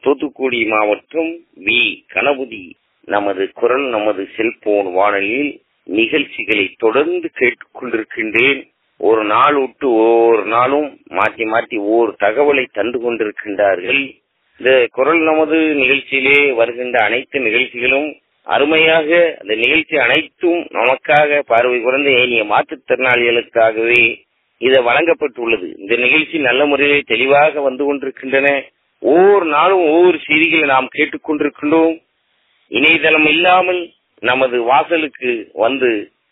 தூத்துக்குடி மாவட்டம் வி கணபதி நமது குரல் நமது செல்போன் வானொலியில் நிகழ்ச்சிகளை தொடர்ந்து கேட்டுக்கொண்டிருக்கின்றேன் ஒரு நாள் விட்டு ஒவ்வொரு நாளும் மாற்றி மாற்றி ஒவ்வொரு தகவலை தந்து கொண்டிருக்கின்றார்கள் இந்த குரல் நமது நிகழ்ச்சியிலே வருகின்ற அனைத்து நிகழ்ச்சிகளும் அருமையாக அந்த நிகழ்ச்சி அனைத்தும் நமக்காக பார்வை குறைந்த ஏனிய மாற்றுத்திறனாளிகளுக்காகவே இது வழங்கப்பட்டுள்ளது இந்த நிகழ்ச்சி நல்ல முறையிலே தெளிவாக வந்து கொண்டிருக்கின்றன ஒவ்வொரு நாளும் ஒவ்வொரு செய்திகளை நாம் கேட்டுக்கொண்டிருக்கின்றோம் இணையதளம் இல்லாமல் நமது வாசலுக்கு வந்து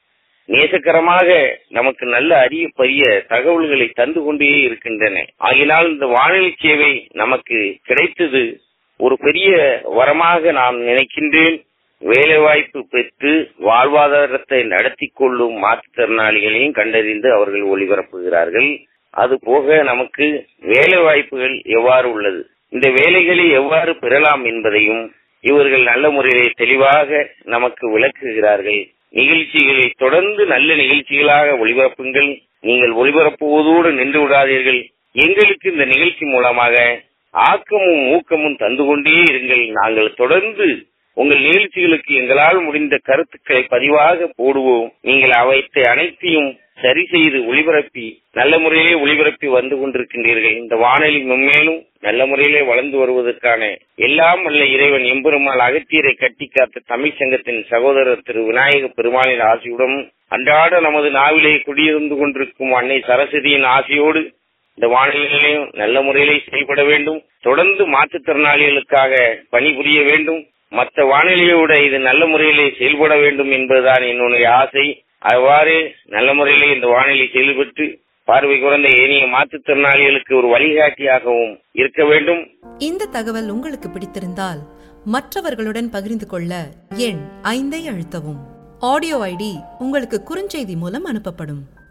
நேசக்கரமாக நமக்கு நல்ல அரிய பரிய தகவல்களை தந்து கொண்டே இருக்கின்றன ஆகினால் இந்த வானொலி சேவை நமக்கு கிடைத்தது ஒரு பெரிய வரமாக நான் நினைக்கின்றேன் வேலைவாய்ப்பு பெற்று வாழ்வாதாரத்தை நடத்தி கொள்ளும் மாற்றுத்திறனாளிகளையும் கண்டறிந்து அவர்கள் ஒளிபரப்புகிறார்கள் அது போக நமக்கு வேலை வாய்ப்புகள் எவ்வாறு உள்ளது இந்த வேலைகளை எவ்வாறு பெறலாம் என்பதையும் இவர்கள் நல்ல முறையிலே தெளிவாக நமக்கு விளக்குகிறார்கள் நிகழ்ச்சிகளை தொடர்ந்து நல்ல நிகழ்ச்சிகளாக ஒளிபரப்புங்கள் நீங்கள் ஒளிபரப்புவதோடு நின்று விடாதீர்கள் எங்களுக்கு இந்த நிகழ்ச்சி மூலமாக ஆக்கமும் ஊக்கமும் தந்து கொண்டே இருங்கள் நாங்கள் தொடர்ந்து உங்கள் நிகழ்ச்சிகளுக்கு எங்களால் முடிந்த கருத்துக்களை பதிவாக போடுவோம் நீங்கள் அவற்றை அனைத்தையும் சரி செய்து ஒளிபரப்பி நல்ல முறையிலே ஒளிபரப்பி வந்து கொண்டிருக்கின்றீர்கள் இந்த வானொலி மென்மேலும் நல்ல முறையிலே வளர்ந்து வருவதற்கான எல்லாம் வல்ல இறைவன் எம்பெருமாள் அகத்தியரை கட்டி காத்த தமிழ் சங்கத்தின் சகோதரர் திரு விநாயக பெருமானின் ஆசையுடன் அன்றாட நமது நாவிலே குடியிருந்து கொண்டிருக்கும் அன்னை சரஸ்வதியின் ஆசையோடு இந்த வானிலையிலையும் நல்ல முறையிலே செயல்பட வேண்டும் தொடர்ந்து மாற்றுத்திறனாளிகளுக்காக பணிபுரிய வேண்டும் மற்ற வானிலையோட இது நல்ல முறையிலே செயல்பட வேண்டும் என்பதுதான் என்னுடைய ஆசை அவ்வாறு நல்ல முறையிலே இந்த வானிலை செயல்பட்டு பார்வை குறைந்த ஏனைய மாற்றுத்திறனாளிகளுக்கு ஒரு வழிகாட்டியாகவும் இருக்க வேண்டும் இந்த தகவல் உங்களுக்கு பிடித்திருந்தால் மற்றவர்களுடன் பகிர்ந்து கொள்ள எண் ஐந்தை அழுத்தவும் ஆடியோ ஐடி உங்களுக்கு குறுஞ்செய்தி மூலம் அனுப்பப்படும்